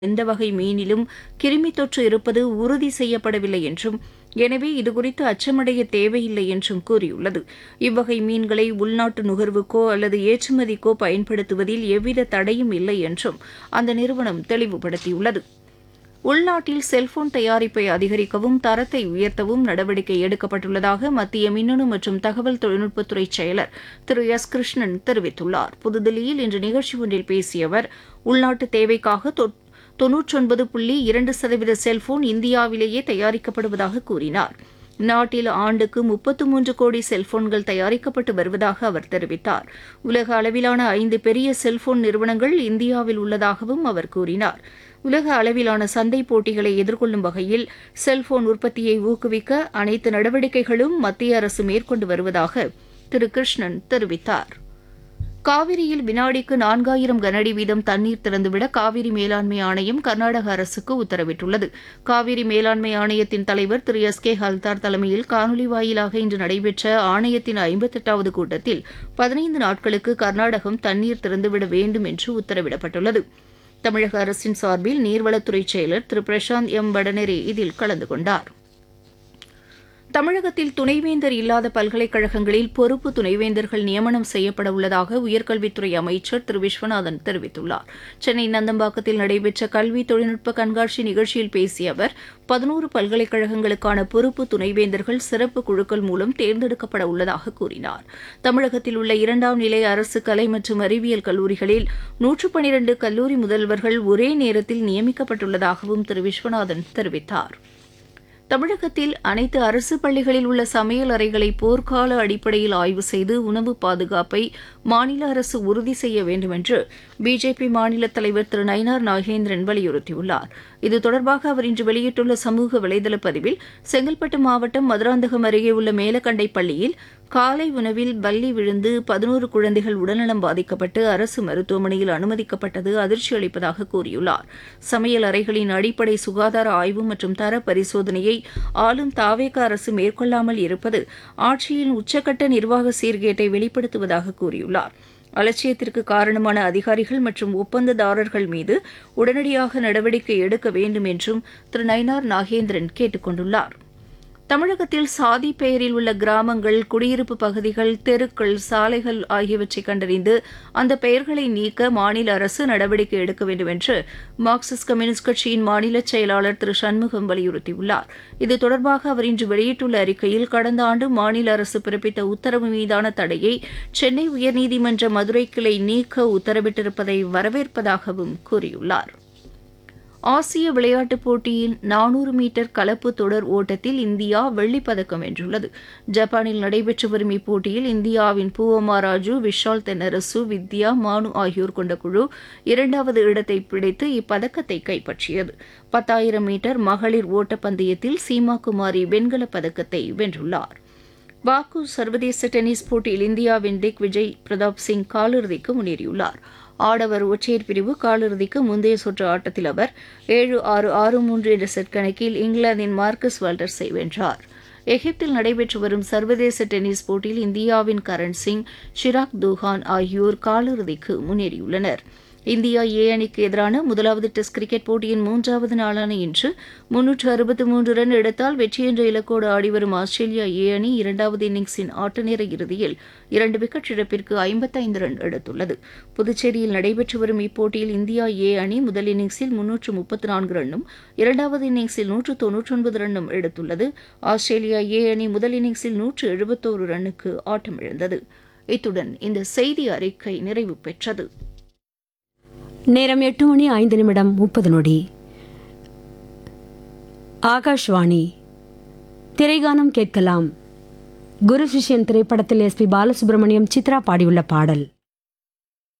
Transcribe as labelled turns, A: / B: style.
A: எந்த வகை மீனிலும் கிருமி தொற்று இருப்பது உறுதி செய்யப்படவில்லை என்றும் எனவே இதுகுறித்து அச்சமடைய தேவையில்லை என்றும் கூறியுள்ளது இவ்வகை மீன்களை உள்நாட்டு நுகர்வுக்கோ அல்லது ஏற்றுமதிக்கோ பயன்படுத்துவதில் எவ்வித தடையும் இல்லை என்றும் அந்த நிறுவனம் தெளிவுபடுத்தியுள்ளது உள்நாட்டில் செல்போன் தயாரிப்பை அதிகரிக்கவும் தரத்தை உயர்த்தவும் நடவடிக்கை எடுக்கப்பட்டுள்ளதாக மத்திய மின்னணு மற்றும் தகவல் தொழில்நுட்பத்துறை செயலர் திரு எஸ் கிருஷ்ணன் தெரிவித்துள்ளார் புதுதில்லியில் இன்று நிகழ்ச்சி ஒன்றில் பேசிய அவர் உள்நாட்டு தேவைக்காக தொ- தொன்னூற்றொன்பது புள்ளி இரண்டு சதவீத செல்போன் இந்தியாவிலேயே தயாரிக்கப்படுவதாக கூறினார் நாட்டில் ஆண்டுக்கு முப்பத்து மூன்று கோடி செல்போன்கள் தயாரிக்கப்பட்டு வருவதாக அவர் தெரிவித்தார் உலக அளவிலான ஐந்து பெரிய செல்போன் நிறுவனங்கள் இந்தியாவில் உள்ளதாகவும் அவர் கூறினார் உலக அளவிலான சந்தை போட்டிகளை எதிர்கொள்ளும் வகையில் செல்போன் உற்பத்தியை ஊக்குவிக்க அனைத்து நடவடிக்கைகளும் மத்திய அரசு மேற்கொண்டு வருவதாக திரு கிருஷ்ணன் தெரிவித்தார் காவிரியில் வினாடிக்கு நான்காயிரம் கனஅடி வீதம் தண்ணீர் திறந்துவிட காவிரி மேலாண்மை ஆணையம் கர்நாடக அரசுக்கு உத்தரவிட்டுள்ளது காவிரி மேலாண்மை ஆணையத்தின் தலைவர் திரு எஸ் கே ஹல்தார் தலைமையில் காணொலி வாயிலாக இன்று நடைபெற்ற ஆணையத்தின் ஐம்பத்தெட்டாவது கூட்டத்தில் பதினைந்து நாட்களுக்கு கர்நாடகம் தண்ணீர் திறந்துவிட வேண்டும் என்று உத்தரவிடப்பட்டுள்ளது தமிழக அரசின் சார்பில் நீர்வளத்துறை செயலர் திரு பிரசாந்த் எம் வடநேரே இதில் கலந்து கொண்டார் தமிழகத்தில் துணைவேந்தர் இல்லாத பல்கலைக்கழகங்களில் பொறுப்பு துணைவேந்தர்கள் நியமனம் செய்யப்பட உள்ளதாக உயர்கல்வித்துறை அமைச்சர் திரு விஸ்வநாதன் தெரிவித்துள்ளார் சென்னை நந்தம்பாக்கத்தில் நடைபெற்ற கல்வி தொழில்நுட்ப கண்காட்சி நிகழ்ச்சியில் பேசிய அவர் பதினோரு பல்கலைக்கழகங்களுக்கான பொறுப்பு துணைவேந்தர்கள் சிறப்பு குழுக்கள் மூலம் தேர்ந்தெடுக்கப்பட உள்ளதாக கூறினார் தமிழகத்தில் உள்ள இரண்டாம் நிலை அரசு கலை மற்றும் அறிவியல் கல்லூரிகளில் நூற்று பனிரண்டு கல்லூரி முதல்வர்கள் ஒரே நேரத்தில் நியமிக்கப்பட்டுள்ளதாகவும் திரு விஸ்வநாதன் தெரிவித்தார் தமிழகத்தில் அனைத்து அரசு பள்ளிகளில் உள்ள சமையல் அறைகளை போர்க்கால அடிப்படையில் ஆய்வு செய்து உணவு பாதுகாப்பை மாநில அரசு உறுதி செய்ய வேண்டும் என்று பிஜேபி மாநில தலைவர் திரு நயினார் நாகேந்திரன் வலியுறுத்தியுள்ளார் இது தொடர்பாக அவர் இன்று வெளியிட்டுள்ள சமூக வலைதள பதிவில் செங்கல்பட்டு மாவட்டம் மதுராந்தகம் அருகே உள்ள மேலக்கண்டை பள்ளியில் காலை உணவில் பல்லி விழுந்து பதினோரு குழந்தைகள் உடல்நலம் பாதிக்கப்பட்டு அரசு மருத்துவமனையில் அனுமதிக்கப்பட்டது அதிர்ச்சி அளிப்பதாக கூறியுள்ளார் சமையல் அறைகளின் அடிப்படை சுகாதார ஆய்வு மற்றும் தர பரிசோதனையை ஆளும் தாவேக அரசு மேற்கொள்ளாமல் இருப்பது ஆட்சியின் உச்சக்கட்ட நிர்வாக சீர்கேட்டை வெளிப்படுத்துவதாக கூறியுள்ளார் அலட்சியத்திற்கு காரணமான அதிகாரிகள் மற்றும் ஒப்பந்ததாரர்கள் மீது உடனடியாக நடவடிக்கை எடுக்க வேண்டும் என்றும் திரு நயினார் நாகேந்திரன் கேட்டுக் கொண்டுள்ளார் தமிழகத்தில் சாதி பெயரில் உள்ள கிராமங்கள் குடியிருப்பு பகுதிகள் தெருக்கள் சாலைகள் ஆகியவற்றை கண்டறிந்து அந்த பெயர்களை நீக்க மாநில அரசு நடவடிக்கை எடுக்க வேண்டும் என்று மார்க்சிஸ்ட் கம்யூனிஸ்ட் கட்சியின் மாநில செயலாளர் திரு சண்முகம் வலியுறுத்தியுள்ளார் இது தொடர்பாக அவர் இன்று வெளியிட்டுள்ள அறிக்கையில் கடந்த ஆண்டு மாநில அரசு பிறப்பித்த உத்தரவு மீதான தடையை சென்னை உயர்நீதிமன்ற மதுரை கிளை நீக்க உத்தரவிட்டிருப்பதை வரவேற்பதாகவும் கூறியுள்ளார் ஆசிய விளையாட்டுப் போட்டியின் நானூறு மீட்டர் கலப்பு தொடர் ஓட்டத்தில் இந்தியா வெள்ளிப் பதக்கம் வென்றுள்ளது ஜப்பானில் நடைபெற்று வரும் இப்போட்டியில் இந்தியாவின் பூவமா ராஜு விஷால் தென்னரசு வித்யா மானு ஆகியோர் கொண்ட குழு இரண்டாவது இடத்தை பிடித்து இப்பதக்கத்தை கைப்பற்றியது பத்தாயிரம் மீட்டர் மகளிர் ஓட்டப்பந்தயத்தில் சீமா குமாரி வெண்கலப் பதக்கத்தை வென்றுள்ளார் பாக்கு சர்வதேச டென்னிஸ் போட்டியில் இந்தியாவின் திக் விஜய் பிரதாப் சிங் காலிறுதிக்கு முன்னேறியுள்ளார் ஆடவர் ஒற்றையர் பிரிவு காலிறுதிக்கு முந்தைய சுற்று ஆட்டத்தில் அவர் ஏழு ஆறு ஆறு மூன்று என்ற செட் கணக்கில் இங்கிலாந்தின் மார்க்கஸ் வால்டர்ஸை வென்றார் எகிப்தில் நடைபெற்று வரும் சர்வதேச டென்னிஸ் போட்டியில் இந்தியாவின் கரண் சிங் ஷிராக் தூஹான் ஆகியோர் காலிறுதிக்கு முன்னேறியுள்ளனர் இந்தியா ஏ அணிக்கு எதிரான முதலாவது டெஸ்ட் கிரிக்கெட் போட்டியின் மூன்றாவது நாளான இன்று முன்னூற்று அறுபத்து மூன்று ரன் எடுத்தால் வெற்றி என்ற இலக்கோடு ஆடிவரும் ஆஸ்திரேலியா ஏ அணி இரண்டாவது இன்னிங்ஸின் ஆட்டநேர இறுதியில் இரண்டு விக்கெட் இழப்பிற்கு ஐம்பத்தைந்து ரன் எடுத்துள்ளது புதுச்சேரியில் நடைபெற்று வரும் இப்போட்டியில் இந்தியா ஏ அணி முதல் இன்னிங்ஸில் முன்னூற்று முப்பத்து நான்கு ரன்னும் இரண்டாவது இன்னிங்ஸில் நூற்று தொன்னூற்றொன்பது ரன்னும் எடுத்துள்ளது ஆஸ்திரேலியா ஏ அணி முதல் இன்னிங்ஸில் நூற்று எழுபத்தோரு ரன்னுக்கு ஆட்டமிழந்தது இத்துடன் இந்த செய்தி அறிக்கை நிறைவு பெற்றது
B: நேரம் எட்டு மணி ஐந்து நிமிடம் முப்பது நொடி ஆகாஷ்வாணி திரைகானம் கேட்கலாம் குரு சிஷ்யன் திரைப்படத்தில் எஸ்பி பாலசுப்ரமணியம் சித்ரா பாடியுள்ள பாடல்